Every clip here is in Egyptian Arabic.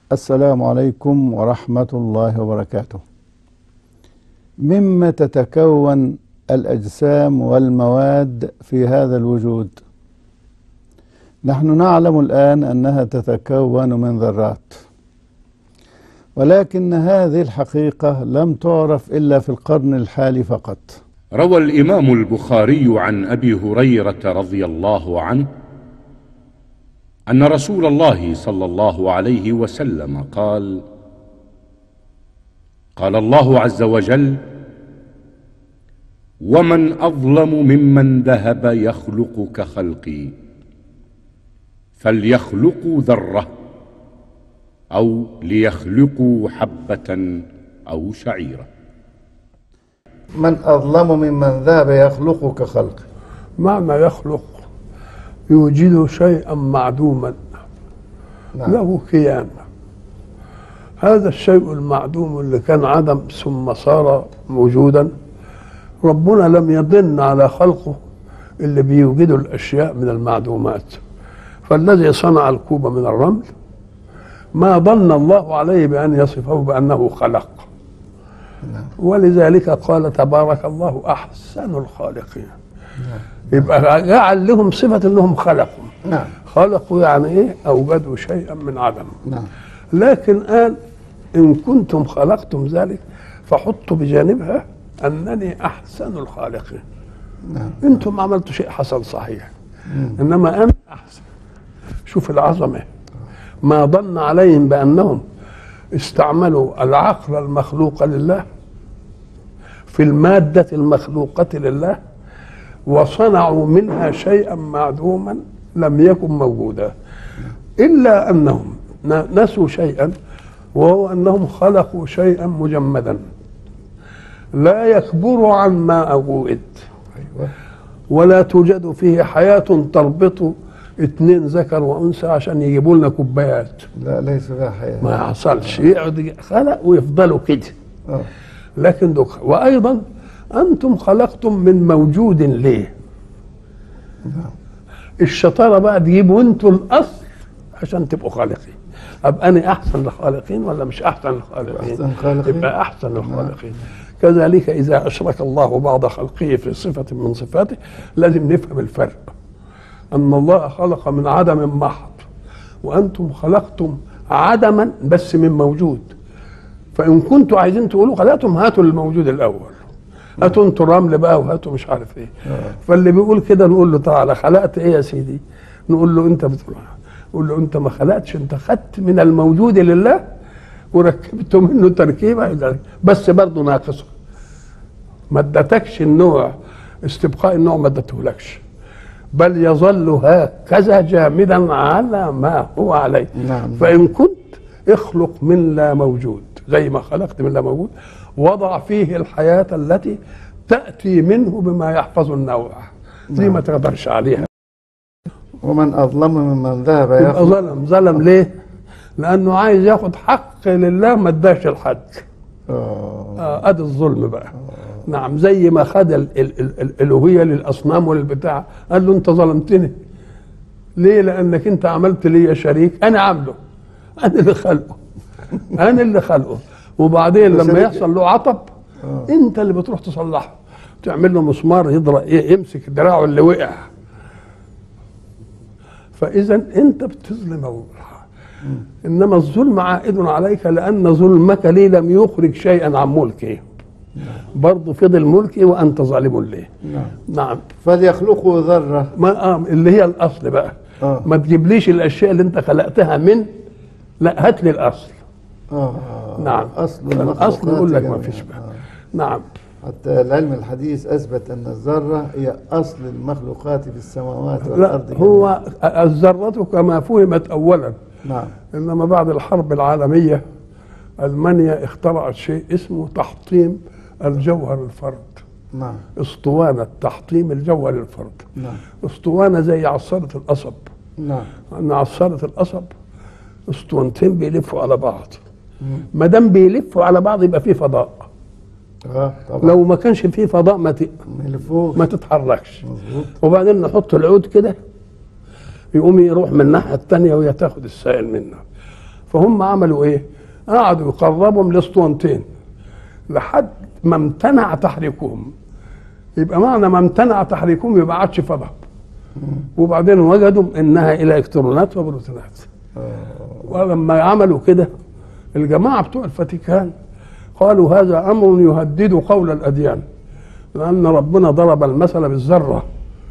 السلام عليكم ورحمة الله وبركاته. مما تتكون الأجسام والمواد في هذا الوجود؟ نحن نعلم الآن أنها تتكون من ذرات. ولكن هذه الحقيقة لم تعرف إلا في القرن الحالي فقط. روى الامام البخاري عن ابي هريره رضي الله عنه ان رسول الله صلى الله عليه وسلم قال قال الله عز وجل ومن اظلم ممن ذهب يخلق كخلقي فليخلقوا ذره او ليخلقوا حبه او شعيره من أظلم ممن ذهب يخلق كخلقه معنى يخلق يوجد شيئا معدوما نعم. له كيان هذا الشيء المعدوم اللي كان عدم ثم صار موجودا ربنا لم يضن على خلقه اللي بيوجدوا الاشياء من المعدومات فالذي صنع الكوب من الرمل ما ظن الله عليه بان يصفه بانه خلق ولذلك قال تبارك الله احسن الخالقين يبقى جعل لهم صفه انهم خلقوا نعم خلقوا يعني ايه اوجدوا شيئا من عدم نعم لكن قال ان كنتم خلقتم ذلك فحطوا بجانبها انني احسن الخالقين نعم انتم عملتوا شيء حسن صحيح انما انا احسن شوف العظمه ما ظن عليهم بانهم استعملوا العقل المخلوق لله في الماده المخلوقه لله وصنعوا منها شيئا معدوما لم يكن موجودا الا انهم ن- نسوا شيئا وهو انهم خلقوا شيئا مجمدا لا يكبر عن ما اوجد أيوة ولا توجد فيه حياة تربط اثنين ذكر وانثى عشان يجيبوا لنا كوبايات لا ليس ذا حياة ما حصلش يقعد يج- خلق ويفضلوا كده آه. لكن دك وايضا انتم خلقتم من موجود ليه الشطاره بقى تجيبوا انتوا الاصل عشان تبقوا خالقين ابقى انا احسن الخالقين ولا مش احسن الخالقين أحسن الخالقين. يبقى احسن الخالقين كذلك اذا اشرك الله بعض خلقه في صفه من صفاته لازم نفهم الفرق ان الله خلق من عدم محض وانتم خلقتم عدما بس من موجود فان كنتوا عايزين تقولوا خلقتم هاتوا الموجود الاول هاتوا انتوا الرمل بقى وهاتوا مش عارف ايه فاللي بيقول كده نقول له تعالى خلقت ايه يا سيدي نقول له انت بتقول نقول له انت ما خلقتش انت خدت من الموجود لله وركبت منه تركيبه بس برضه ناقصه ما ادتكش النوع استبقاء النوع ما ادتهولكش بل يظل هكذا جامدا على ما هو عليه نعم. فان كنت اخلق من لا موجود زي ما خلقت من لا موجود وضع فيه الحياه التي تاتي منه بما يحفظ النوع دي ما تقدرش عليها ومن أظلم ممن ذهب يبقى يخلق ظلم ظلم ليه؟ لانه عايز ياخد حق لله ما اداش لحد آه. آه، ادي الظلم بقى نعم زي ما خد ال- ال- ال- الالوهيه للاصنام وللبتاع قال له انت ظلمتني ليه لانك انت عملت لي شريك انا عامله انا اللي خلقه انا اللي خلقه وبعدين لما شريك- يحصل له عطب انت اللي بتروح تصلحه تعمل له مسمار يضرب ي- يمسك دراعه اللي وقع فاذا انت بتظلم الله انما الظلم عائد عليك لان ظلمك لي لم يخرج شيئا عن ملكي برضه فضل ملكي وانت ظالم ليه نعم نعم فليخلقوا ذرة ما آه اللي هي الاصل بقى آه. ما تجيبليش الاشياء اللي انت خلقتها من لا هات لي الاصل آه. نعم أصل الاصل يقول لك ما جميعاً. فيش بقى آه. نعم حتى العلم الحديث أثبت أن الذرة هي أصل المخلوقات في السماوات لا والأرض هو الذرة كما فهمت اولا نعم انما بعد الحرب العالميه المانيا اخترعت شيء اسمه تحطيم الجوهر الفرد نعم اسطوانه تحطيم الجوهر الفرد نعم اسطوانه زي عصاره القصب نعم ان عصاره القصب اسطوانتين بيلفوا على بعض ما دام بيلفوا على بعض يبقى في فضاء اه طبعا لو ما كانش في فضاء ما ت... اللي فوق ما تتحركش مظبوط وبعدين نحط العود كده يقوم يروح من الناحيه الثانيه وهي تاخد السائل منه فهم عملوا ايه قعدوا يقربهم لاسطوانتين لحد ما امتنع تحريكهم يبقى معنى ما امتنع تحريكهم يبقى عادش فضل وبعدين وجدوا انها الى الكترونات وبروتونات ولما عملوا كده الجماعه بتوع الفاتيكان قالوا هذا امر يهدد قول الاديان لان ربنا ضرب المثل بالذره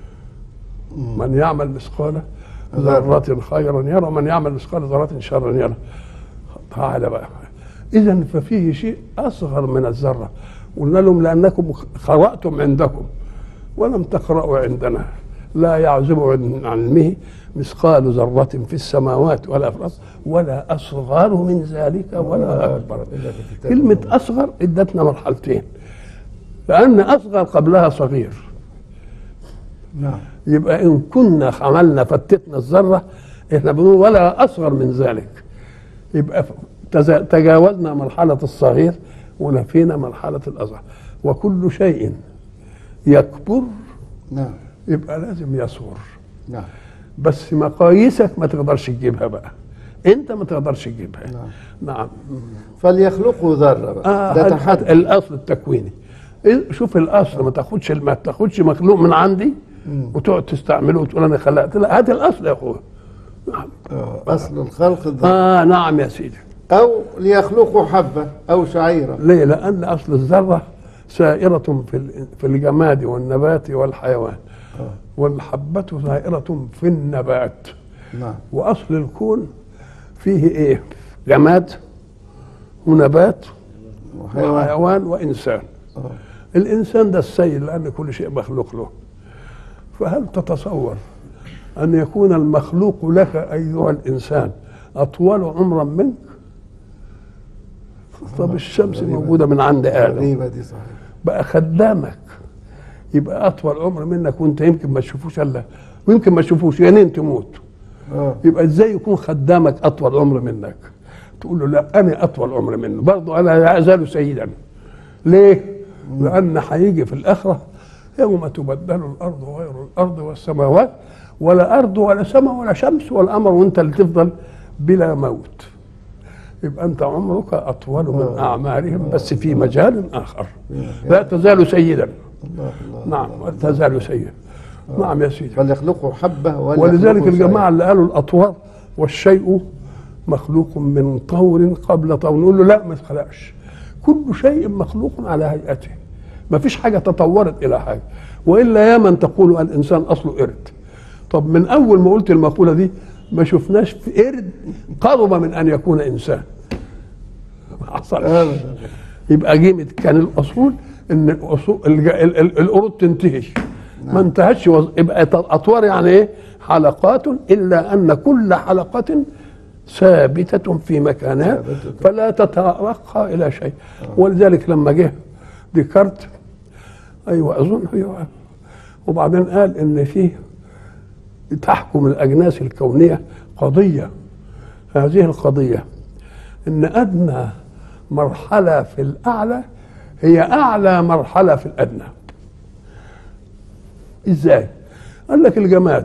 من يعمل مثقال ذرة خيرا يرى من يعمل مثقال ذرة شرا يرى تعالى بقى اذا ففيه شيء اصغر من الذره قلنا لهم لانكم قراتم عندكم ولم تقرأوا عندنا لا يعزب عن علمه مثقال ذرة في السماوات ولا في الأرض ولا أصغر من ذلك ولا أكبر إلا في كتاب كلمة أصغر ادتنا مرحلتين لأن أصغر قبلها صغير نعم يبقى إن كنا عملنا فتتنا الذرة إحنا بنقول ولا أصغر من ذلك يبقى ف- تزا- تجاوزنا مرحلة الصغير ونفينا مرحلة الأصغر وكل شيء يكبر نعم يبقى لازم يصغر نعم بس مقاييسك ما تقدرش تجيبها بقى انت ما تقدرش تجيبها نعم. نعم فليخلقوا ذرة بقى آه ده هذا تحدي الاصل التكويني إيه، شوف الاصل ما تاخدش ما تاخدش مخلوق من عندي وتقعد تستعمله وتقول انا خلقت لا هات الاصل يا اخويا نعم آه، أصل الخلق الذرة اه نعم يا سيدي أو ليخلقوا حبة أو شعيرة ليه لان اصل الذره سائره في ال- في الجماد والنبات والحيوان والحبه سائره في النبات نعم واصل الكون فيه ايه جماد ونبات وحيوان وحيوان وانسان آه. الانسان ده السيد لان كل شيء مخلوق له فهل تتصور ان يكون المخلوق لك ايها الانسان اطول عمرا منك طب الشمس غريبة. موجوده من عند ادم غريبة دي صحيح بقى خدامك يبقى اطول عمر منك وانت يمكن ما تشوفوش الا ويمكن ما تشوفوش يعني تموت آه. يبقى ازاي يكون خدامك اطول عمر منك تقول له لا انا اطول عمر منه برضه انا لا ازال سيدا ليه لان هيجي في الاخره يوم تبدل الارض غير الارض والسماوات ولا ارض ولا سماء ولا شمس ولا امر وانت اللي تفضل بلا موت يبقى انت عمرك اطول من آه. اعمارهم بس في مجال اخر مجال. لا تزال سيدا الله الله نعم تزال سيدا نعم يا سيدي فليخلقوا حبة ولا ولذلك يخلقوا الجماعه اللي قالوا الاطوار والشيء مخلوق من طور قبل طور نقول له لا ما تخلقش كل شيء مخلوق على هيئته ما فيش حاجه تطورت الى حاجه والا يا من تقول الانسان اصله قرد طب من اول ما قلت المقوله دي ما شفناش في قرد قرب من ان يكون انسان ما حصلش أبداً. يبقى جيمة كان الاصول ان الاصول الج- ال- ال- القرود تنتهي ما انتهتش وز- يبقى ت- اطوار يعني ايه حلقات الا ان كل حلقه ثابته في مكانها ثابتة. فلا تترقى الى شيء ولذلك لما جه ديكارت ايوه اظن ايوه وبعدين قال ان فيه تحكم الاجناس الكونيه قضيه هذه القضيه ان ادنى مرحله في الاعلى هي اعلى مرحله في الادنى ازاي قال لك الجماد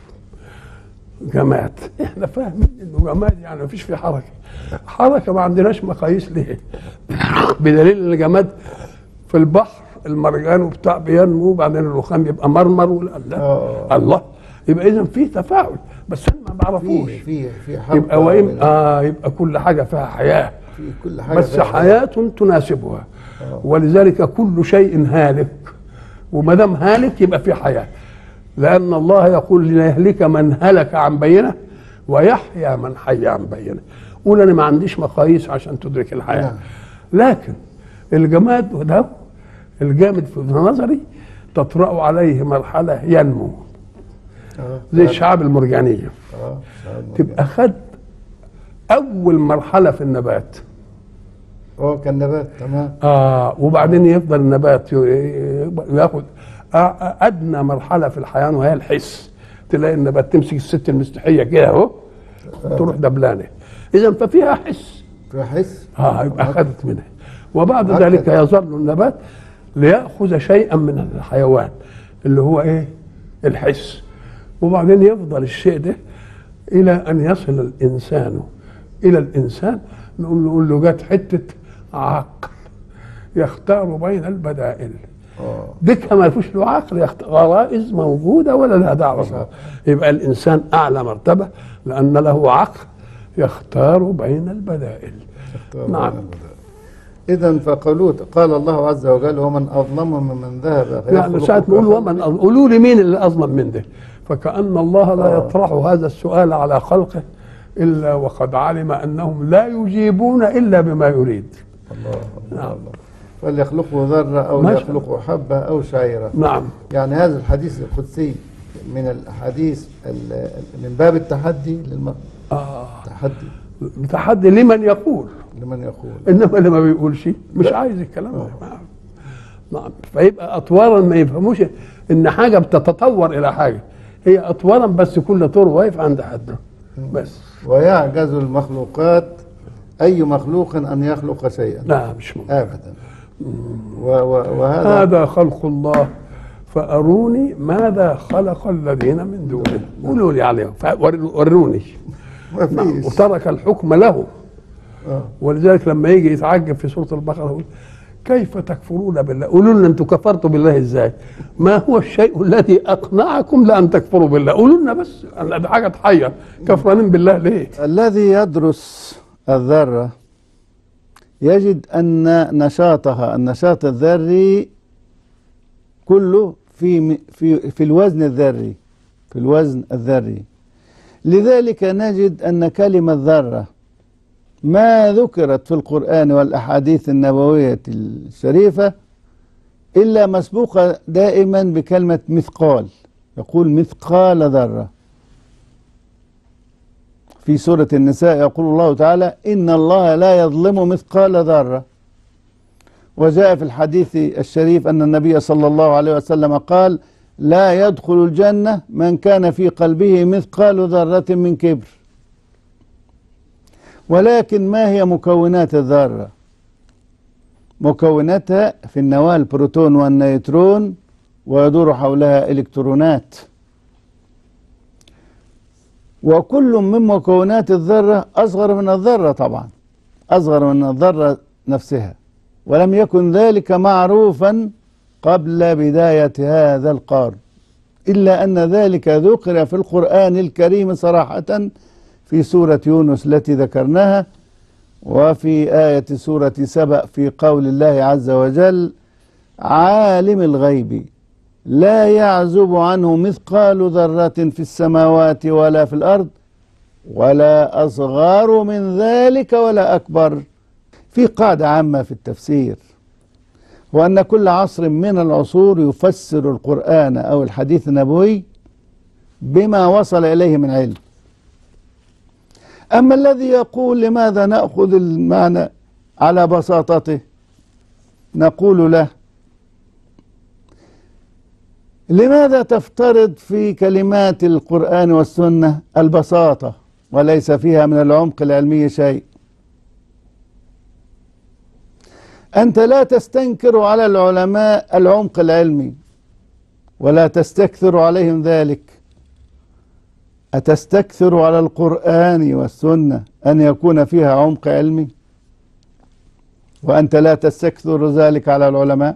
جماد احنا فاهمين انه جماد يعني مفيش فيه حركه حركه ما عندناش مقاييس ليه بدليل ان الجماد في البحر المرجان وبتاع بينمو وبعدين الرخام يبقى مرمر ولا لا آه. الله يبقى اذا في تفاعل بس انا ما بعرفوش في في في حركة يبقى وإن ولا- آه يبقى كل حاجه فيها حياه في كل حاجة بس فيها حياة تناسبها ولذلك كل شيء هالك وما دام هالك يبقى في حياة لأن الله يقول ليهلك من هلك عن بينه ويحيى من حي عن بينه قول أنا ما عنديش مقاييس عشان تدرك الحياة نعم. لكن الجماد ده الجامد في نظري تطرأ عليه مرحلة ينمو آه. زي الشعاب المرجانية اه سعد تبقى خد أول مرحلة في النبات اه كان نبات تمام آه وبعدين يفضل النبات ي- ي- ياخد آه، آه، ادنى مرحله في الحياه وهي الحس تلاقي النبات تمسك الست المستحيه كده اهو تروح دبلانه اذا ففيها حس في حس اه يبقى اخذت منها وبعد هكذا. ذلك يظل النبات ليأخذ شيئا من الحيوان اللي هو ايه الحس وبعدين يفضل الشيء ده الى ان يصل الانسان الى الانسان نقول نقول له جت حته عقل يختار بين البدائل اه ديكها ما فيش له عقل يخت... غرائز موجوده ولا لها دعوه بها. يبقى الانسان اعلى مرتبه لان له عقل يختار بين البدائل نعم. إذا فقالوا قال الله عز وجل ومن أظلم ممن ذهب يعني فيخلق ساعة نقول كخلق- ومن أظلم قولوا لي مين اللي أظلم من ده فكأن الله لا آه. يطرح هذا السؤال على خلقه إلا وقد علم أنهم لا يجيبون إلا بما يريد الله الله نعم. الله فليخلقوا ذرة أو ما شاء ليخلقوا حبة أو شعيرة نعم يعني هذا الحديث القدسي من الأحاديث ال- من باب التحدي للم... آه. تحدي تحدي لمن يقول لمن يقول إنما اللي ما بيقولش مش عايز الكلام ده نعم. نعم فيبقى أطوارا ما يفهموش إن حاجة بتتطور إلى حاجة هي أطوارا بس كل طور واقف عند حده بس ويعجز المخلوقات أي مخلوق أن يخلق شيئا لا مش ممكن أبدا و و وهذا هذا خلق الله فأروني ماذا خلق الذين من دونه قولوا لي عليهم فور- وروني ما نعم. فيش وترك الحكم له آه. ولذلك لما يجي يتعجب في سورة البقرة يقول كيف تكفرون بالله قولوا لنا انتم كفرتوا بالله ازاي ما هو الشيء الذي اقنعكم لان تكفروا بالله قولوا لنا بس أنا دي حاجه تحير كفرانين بالله ليه الذي يدرس الذرة يجد أن نشاطها النشاط الذري كله في في في الوزن الذري في الوزن الذري لذلك نجد أن كلمة ذرة ما ذكرت في القرآن والأحاديث النبوية الشريفة إلا مسبوقة دائما بكلمة مثقال يقول مثقال ذرة في سورة النساء يقول الله تعالى إن الله لا يظلم مثقال ذرة وجاء في الحديث الشريف أن النبي صلى الله عليه وسلم قال لا يدخل الجنة من كان في قلبه مثقال ذرة من كبر ولكن ما هي مكونات الذرة مكوناتها في النواة البروتون والنيوترون ويدور حولها إلكترونات وكل من مكونات الذرة أصغر من الذرة طبعا أصغر من الذرة نفسها ولم يكن ذلك معروفا قبل بداية هذا القرن إلا أن ذلك ذكر في القرآن الكريم صراحة في سورة يونس التي ذكرناها وفي آية سورة سبأ في قول الله عز وجل عالم الغيب لا يعزب عنه مثقال ذرة في السماوات ولا في الأرض ولا أصغر من ذلك ولا أكبر في قاعدة عامة في التفسير وأن كل عصر من العصور يفسر القرآن أو الحديث النبوي بما وصل إليه من علم أما الذي يقول لماذا نأخذ المعنى على بساطته نقول له لماذا تفترض في كلمات القرآن والسنة البساطة وليس فيها من العمق العلمي شيء أنت لا تستنكر على العلماء العمق العلمي ولا تستكثر عليهم ذلك أتستكثر على القرآن والسنة أن يكون فيها عمق علمي وأنت لا تستكثر ذلك على العلماء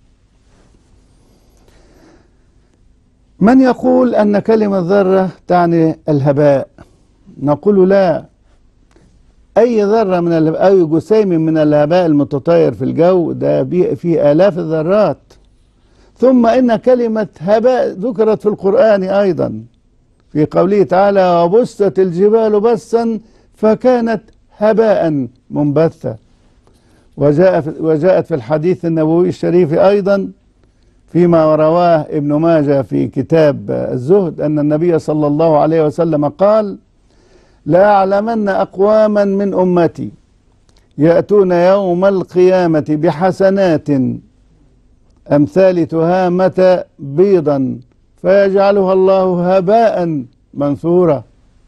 من يقول أن كلمة ذرة تعني الهباء نقول لا أي ذرة من الهباء أي جسيم من الهباء المتطاير في الجو ده بي- فيه آلاف الذرات ثم إن كلمة هباء ذكرت في القرآن أيضا في قوله تعالى وبست الجبال بسا فكانت هباء منبثا وجاء في وجاءت في الحديث النبوي الشريف أيضا فيما رواه ابن ماجه في كتاب الزهد أن النبي صلى الله عليه وسلم قال لا أعلمن أقواما من أمتي يأتون يوم القيامة بحسنات أمثال تهامة بيضا فيجعلها الله هباء منثورا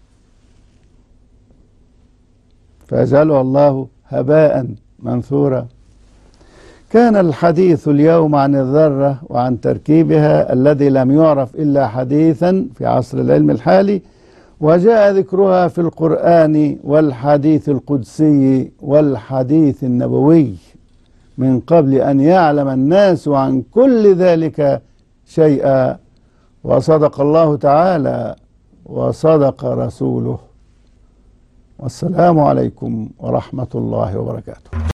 فيجعلها الله هباء منثورا كان الحديث اليوم عن الذرة وعن تركيبها الذي لم يعرف إلا حديثا في عصر العلم الحالي وجاء ذكرها في القرآن والحديث القدسي والحديث النبوي من قبل أن يعلم الناس عن كل ذلك شيئا وصدق الله تعالى وصدق رسوله والسلام عليكم ورحمة الله وبركاته